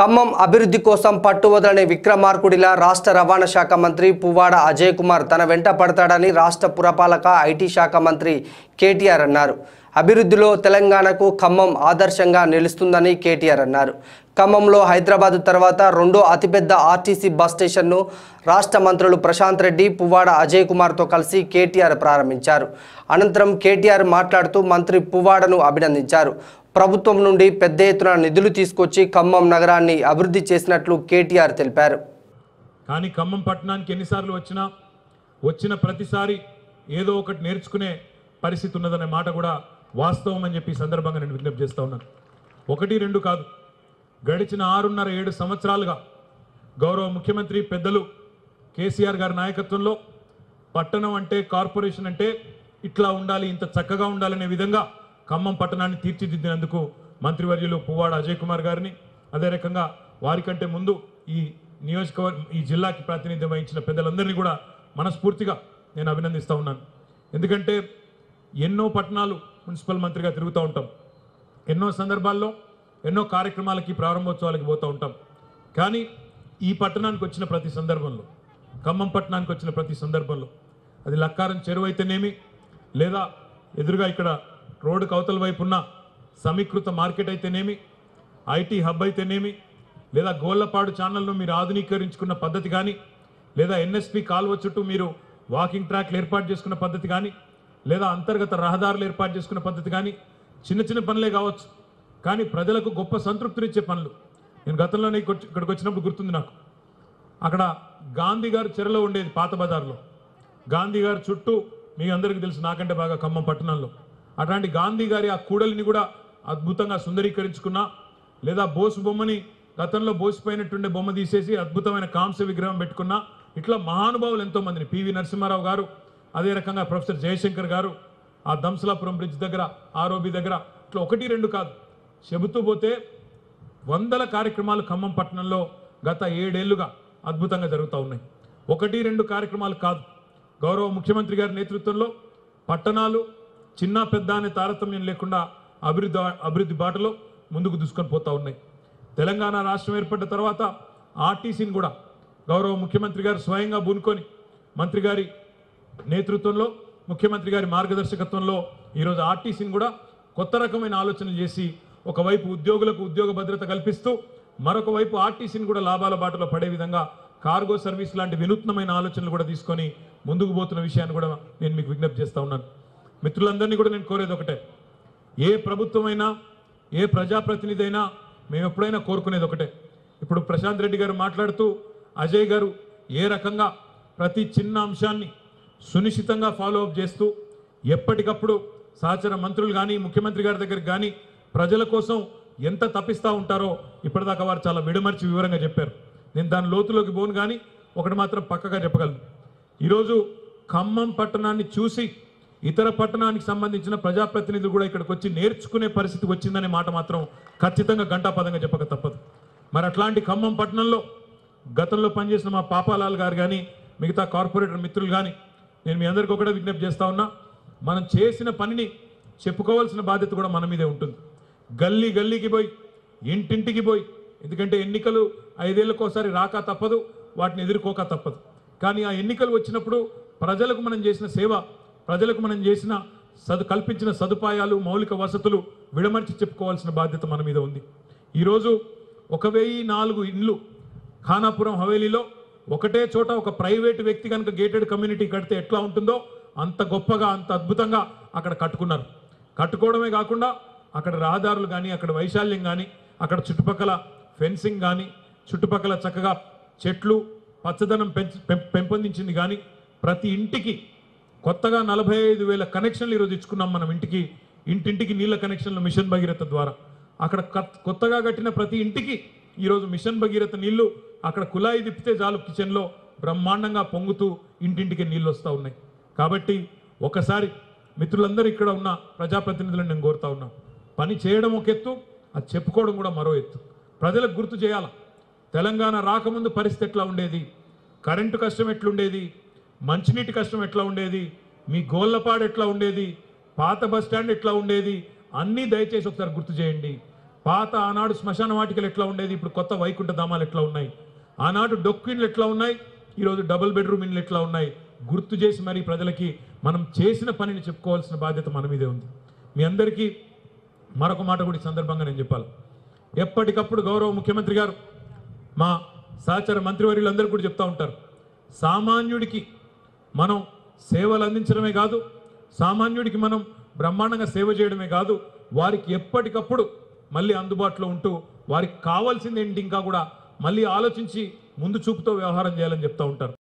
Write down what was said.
ఖమ్మం అభివృద్ధి కోసం పట్టువదలని విక్రమార్కుడిలా రాష్ట్ర రవాణా శాఖ మంత్రి పువ్వాడ అజయ్ కుమార్ తన వెంట పడతాడని రాష్ట్ర పురపాలక ఐటీ శాఖ మంత్రి కేటీఆర్ అన్నారు అభివృద్ధిలో తెలంగాణకు ఖమ్మం ఆదర్శంగా నిలుస్తుందని కేటీఆర్ అన్నారు ఖమ్మంలో హైదరాబాద్ తర్వాత రెండో అతిపెద్ద ఆర్టీసీ బస్ స్టేషన్ను రాష్ట్ర మంత్రులు ప్రశాంత్ రెడ్డి పువ్వాడ అజయ్ కుమార్తో కలిసి కేటీఆర్ ప్రారంభించారు అనంతరం కేటీఆర్ మాట్లాడుతూ మంత్రి పువ్వాడను అభినందించారు ప్రభుత్వం నుండి పెద్ద ఎత్తున నిధులు తీసుకొచ్చి ఖమ్మం నగరాన్ని అభివృద్ధి చేసినట్లు కేటీఆర్ తెలిపారు కానీ ఖమ్మం పట్టణానికి ఎన్నిసార్లు వచ్చినా వచ్చిన ప్రతిసారి ఏదో ఒకటి నేర్చుకునే పరిస్థితి ఉన్నదనే మాట కూడా వాస్తవం అని చెప్పి ఈ సందర్భంగా నేను విజ్ఞప్తి చేస్తా ఉన్నాను ఒకటి రెండు కాదు గడిచిన ఆరున్నర ఏడు సంవత్సరాలుగా గౌరవ ముఖ్యమంత్రి పెద్దలు కేసీఆర్ గారి నాయకత్వంలో పట్టణం అంటే కార్పొరేషన్ అంటే ఇట్లా ఉండాలి ఇంత చక్కగా ఉండాలనే విధంగా ఖమ్మం పట్టణాన్ని తీర్చిదిద్దినందుకు మంత్రివర్యులు పువ్వాడ అజయ్ కుమార్ గారిని అదే రకంగా వారికంటే ముందు ఈ నియోజకవర్గం ఈ జిల్లాకి ప్రాతినిధ్యం వహించిన పెద్దలందరినీ కూడా మనస్ఫూర్తిగా నేను అభినందిస్తూ ఉన్నాను ఎందుకంటే ఎన్నో పట్టణాలు మున్సిపల్ మంత్రిగా తిరుగుతూ ఉంటాం ఎన్నో సందర్భాల్లో ఎన్నో కార్యక్రమాలకి ప్రారంభోత్సవాలకి పోతూ ఉంటాం కానీ ఈ పట్టణానికి వచ్చిన ప్రతి సందర్భంలో ఖమ్మం పట్టణానికి వచ్చిన ప్రతి సందర్భంలో అది లక్కారం చెరువు అయితేనేమి లేదా ఎదురుగా ఇక్కడ రోడ్డుకు అవతల వైపు ఉన్న సమీకృత మార్కెట్ అయితేనేమి ఐటీ హబ్ అయితేనేమి లేదా గోళ్లపాడు ఛానల్ను మీరు ఆధునీకరించుకున్న పద్ధతి కానీ లేదా ఎన్ఎస్పి కాలువ చుట్టూ మీరు వాకింగ్ ట్రాక్లు ఏర్పాటు చేసుకున్న పద్ధతి కానీ లేదా అంతర్గత రహదారులు ఏర్పాటు చేసుకున్న పద్ధతి కానీ చిన్న చిన్న పనులే కావచ్చు కానీ ప్రజలకు గొప్ప సంతృప్తినిచ్చే పనులు నేను గతంలోనే ఇక్కడికి ఇక్కడికి వచ్చినప్పుడు గుర్తుంది నాకు అక్కడ గాంధీ గారు చెరలో ఉండేది పాత బజార్లో గాంధీ గారు చుట్టూ మీ అందరికీ తెలుసు నాకంటే బాగా ఖమ్మం పట్టణంలో అట్లాంటి గాంధీ గారి ఆ కూడలిని కూడా అద్భుతంగా సుందరీకరించుకున్నా లేదా బోసు బొమ్మని గతంలో బోసిపోయినట్టుండే బొమ్మ తీసేసి అద్భుతమైన కాంస్య విగ్రహం పెట్టుకున్నా ఇట్లా మహానుభావులు ఎంతో మందిని పివి నరసింహారావు గారు అదే రకంగా ప్రొఫెసర్ జయశంకర్ గారు ఆ దంసలాపురం బ్రిడ్జ్ దగ్గర ఆరోబి దగ్గర ఇట్లా ఒకటి రెండు కాదు చెబుతూ పోతే వందల కార్యక్రమాలు ఖమ్మం పట్టణంలో గత ఏడేళ్లుగా అద్భుతంగా జరుగుతూ ఉన్నాయి ఒకటి రెండు కార్యక్రమాలు కాదు గౌరవ ముఖ్యమంత్రి గారి నేతృత్వంలో పట్టణాలు చిన్న పెద్ద అనే తారతమ్యం లేకుండా అభివృద్ధి అభివృద్ధి బాటలో ముందుకు దూసుకొని పోతా ఉన్నాయి తెలంగాణ రాష్ట్రం ఏర్పడ్డ తర్వాత ఆర్టీసీని కూడా గౌరవ ముఖ్యమంత్రి గారు స్వయంగా బూనుకొని మంత్రి గారి నేతృత్వంలో ముఖ్యమంత్రి గారి మార్గదర్శకత్వంలో ఈరోజు ఆర్టీసీని కూడా కొత్త రకమైన ఆలోచనలు చేసి ఒకవైపు ఉద్యోగులకు ఉద్యోగ భద్రత కల్పిస్తూ మరొక వైపు ఆర్టీసీని కూడా లాభాల బాటలో పడే విధంగా కార్గో సర్వీస్ లాంటి వినూత్నమైన ఆలోచనలు కూడా తీసుకొని ముందుకు పోతున్న విషయాన్ని కూడా నేను మీకు విజ్ఞప్తి చేస్తా ఉన్నాను మిత్రులందరినీ కూడా నేను కోరేది ఒకటే ఏ ప్రభుత్వమైనా ఏ ప్రజాప్రతినిధి అయినా మేము ఎప్పుడైనా కోరుకునేది ఒకటే ఇప్పుడు ప్రశాంత్ రెడ్డి గారు మాట్లాడుతూ అజయ్ గారు ఏ రకంగా ప్రతి చిన్న అంశాన్ని సునిశ్చితంగా ఫాలో అప్ చేస్తూ ఎప్పటికప్పుడు సహచర మంత్రులు కానీ ముఖ్యమంత్రి గారి దగ్గరికి కానీ ప్రజల కోసం ఎంత తప్పిస్తూ ఉంటారో ఇప్పటిదాకా వారు చాలా విడమర్చి వివరంగా చెప్పారు నేను దాని లోతులోకి పోను కానీ ఒకటి మాత్రం పక్కగా చెప్పగలను ఈరోజు ఖమ్మం పట్టణాన్ని చూసి ఇతర పట్టణానికి సంబంధించిన ప్రజాప్రతినిధులు కూడా ఇక్కడికి వచ్చి నేర్చుకునే పరిస్థితి వచ్చిందనే మాట మాత్రం ఖచ్చితంగా గంటాపదంగా చెప్పక తప్పదు మరి అట్లాంటి ఖమ్మం పట్టణంలో గతంలో పనిచేసిన మా పాపాలాల్ గారు కానీ మిగతా కార్పొరేటర్ మిత్రులు కానీ నేను మీ అందరికీ ఒకటే విజ్ఞప్తి చేస్తా ఉన్నా మనం చేసిన పనిని చెప్పుకోవాల్సిన బాధ్యత కూడా మన మీదే ఉంటుంది గల్లీ గల్లీకి పోయి ఇంటింటికి పోయి ఎందుకంటే ఎన్నికలు ఐదేళ్లకోసారి రాక తప్పదు వాటిని ఎదుర్కోక తప్పదు కానీ ఆ ఎన్నికలు వచ్చినప్పుడు ప్రజలకు మనం చేసిన సేవ ప్రజలకు మనం చేసిన సదు కల్పించిన సదుపాయాలు మౌలిక వసతులు విడమర్చి చెప్పుకోవాల్సిన బాధ్యత మన మీద ఉంది ఈరోజు ఒక వెయ్యి నాలుగు ఇండ్లు ఖానాపురం హవేలీలో ఒకటే చోట ఒక ప్రైవేటు వ్యక్తి కనుక గేటెడ్ కమ్యూనిటీ కడితే ఎట్లా ఉంటుందో అంత గొప్పగా అంత అద్భుతంగా అక్కడ కట్టుకున్నారు కట్టుకోవడమే కాకుండా అక్కడ రహదారులు కానీ అక్కడ వైశాల్యం కానీ అక్కడ చుట్టుపక్కల ఫెన్సింగ్ కానీ చుట్టుపక్కల చక్కగా చెట్లు పచ్చదనం పెంచ పెం- పెంపొందించింది కానీ ప్రతి ఇంటికి కొత్తగా నలభై ఐదు వేల కనెక్షన్లు ఈరోజు ఇచ్చుకున్నాం మనం ఇంటికి ఇంటింటికి నీళ్ళ కనెక్షన్లు మిషన్ భగీరథ ద్వారా అక్కడ కత్- కొత్తగా కట్టిన ప్రతి ఇంటికి ఈరోజు మిషన్ భగీరథ నీళ్లు అక్కడ కుళాయి తిప్పితే చాలు కిచెన్లో బ్రహ్మాండంగా పొంగుతూ ఇంటింటికి నీళ్ళు వస్తూ ఉన్నాయి కాబట్టి ఒకసారి మిత్రులందరూ ఇక్కడ ఉన్న ప్రజాప్రతినిధులను నేను కోరుతా ఉన్నా పని చేయడం ఒక ఎత్తు అది చెప్పుకోవడం కూడా మరో ఎత్తు ప్రజలకు గుర్తు చేయాల తెలంగాణ రాకముందు పరిస్థితి ఎట్లా ఉండేది కరెంటు కష్టం ఎట్లుండేది మంచినీటి కష్టం ఎట్లా ఉండేది మీ గోళ్ళపాడు ఎట్లా ఉండేది పాత బస్ స్టాండ్ ఎట్లా ఉండేది అన్నీ దయచేసి ఒకసారి గుర్తు చేయండి పాత ఆనాడు శ్మశాన వాటికలు ఎట్లా ఉండేది ఇప్పుడు కొత్త వైకుంఠ ధామాలు ఎట్లా ఉన్నాయి ఆనాడు డొక్కు ఇండ్లు ఎట్లా ఉన్నాయి ఈరోజు డబుల్ బెడ్రూమ్ ఇండ్లు ఎట్లా ఉన్నాయి గుర్తు చేసి మరి ప్రజలకి మనం చేసిన పనిని చెప్పుకోవాల్సిన బాధ్యత మన మీదే ఉంది మీ అందరికీ మరొక మాట కూడా ఈ సందర్భంగా నేను చెప్పాలి ఎప్పటికప్పుడు గౌరవ ముఖ్యమంత్రి గారు మా సహచర మంత్రివర్యులందరూ కూడా చెప్తా ఉంటారు సామాన్యుడికి మనం సేవలు అందించడమే కాదు సామాన్యుడికి మనం బ్రహ్మాండంగా సేవ చేయడమే కాదు వారికి ఎప్పటికప్పుడు మళ్ళీ అందుబాటులో ఉంటూ వారికి కావాల్సింది ఏంటి ఇంకా కూడా మళ్ళీ ఆలోచించి ముందు చూపుతో వ్యవహారం చేయాలని చెప్తా ఉంటారు